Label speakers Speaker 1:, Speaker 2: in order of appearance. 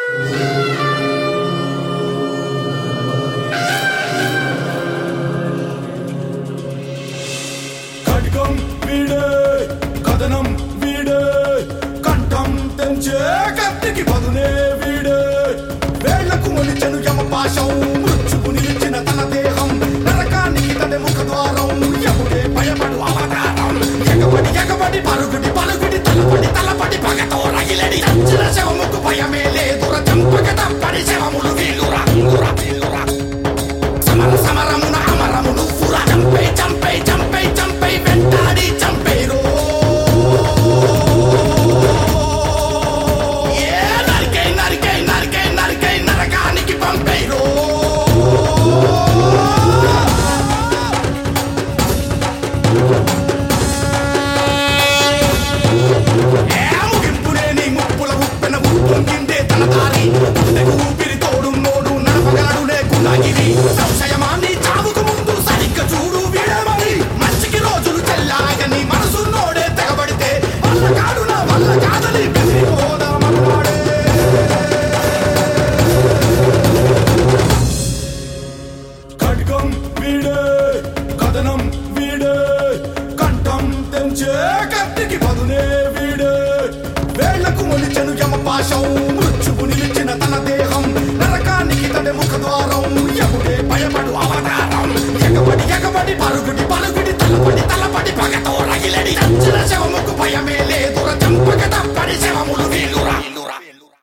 Speaker 1: ఖడ్గం వీడే కథనం వీడే కంఠం తెంచే కత్తికి పదునే వీడే వేళ్లకు మొలిచెను యమ పాశం మృత్యుకు నిలిచిన తన దేహం నరకానికి తన ముఖ ద్వారం ఎముడే భయపడు అవతారం ఎగబడి ఎగబడి పరుగుడి పలుగుడి తలపడి తలపడి పగతో రగిలడి చచ్చిన శవముకు భయమే లేదుర చంపక తప్పని శవములు వీలురా వీలురా వీలురా సమర సమరమున అమరమును ఫుర చంపై చంపై చంపై చంపై వెంటాడి చంపైరో ఏ నరికై నరికై నరికై నరికై నరకానికి పంపైరో ఏ ముగింపునే నీ ముప్పుల ఉప్పెన ఉప్పొంగిందే తన దారి గుండెకు ఊపిరి తోడు నోడు నడపగలడు లేకున్నా ఇది సంశయమా నీ చావుకు ముందు సరిగ్గా చూడు వీడమని మంచికి రోజులు చెల్లాయని మనసు నోడే తెగబడితే వల్ల కాడు నా వల్ల కాదని బెదిరిపోదామన్నాడే ఖడ్గం వీడే కథనం వీడే కంఠం తెంచే కత్తికి పదునే వీడే వేళ్లకు మొలిచెను యమ పాశం మృత్యువు నిలిచిన తన దేహం నరకానికి తన ముఖ ద్వారం ఎముడే భయపడు అవతారం ఎగబడి ఎగబడి పరుగుడి పలుగుడి తలపడి తలపడి పగతో రగిలడి చచ్చిన శవముకు భయమే లేదుర చంపక తప్పని శవములు వీలురా